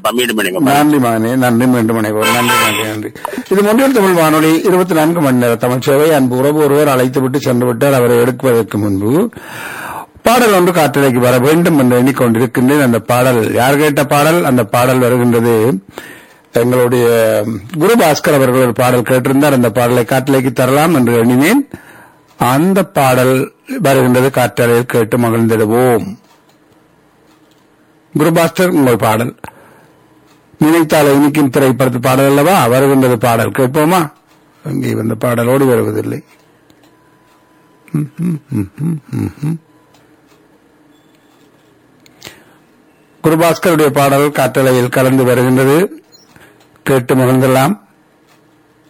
நன்றியப்பா மீண்டும் இணைங்க நன்றி மகனே நன்றி மீண்டும் இணைவோம் நன்றி நன்றி நன்றி இது மொழியில் தமிழ் வானொலி இருபத்தி நான்கு மணி நேர தமிழ் சேவை அன்பு உறவு ஒருவர் அழைத்து விட்டு சென்று விட்டார் அவரை எடுப்பதற்கு முன்பு பாடல் ஒன்று காற்றலைக்கு வர வேண்டும் என்று எண்ணிக்கொண்டிருக்கின்றேன் அந்த பாடல் யார் கேட்ட பாடல் அந்த பாடல் வருகின்றது எங்களுடைய குரு பாஸ்கர் அவர்கள் ஒரு பாடல் கேட்டிருந்தார் அந்த பாடலை காற்றலைக்கு தரலாம் என்று எண்ணினேன் அந்த பாடல் வருகின்றது காற்றலையில் கேட்டு மகிழ்ந்திடுவோம் குருபாஸ்டர் உங்கள் பாடல் நினைத்தால் இனிக்கும் திரைப்படத்து பாடல் அல்லவா வருகின்றது பாடல் கேட்போமா அங்கே வந்த பாடலோடு வருவதில்லை ம், ம், ம், ம், ம், ம். குருபாஸ்கருடைய பாடல் காற்றலையில் கலந்து வருகின்றது கேட்டு மகிழ்ந்தலாம்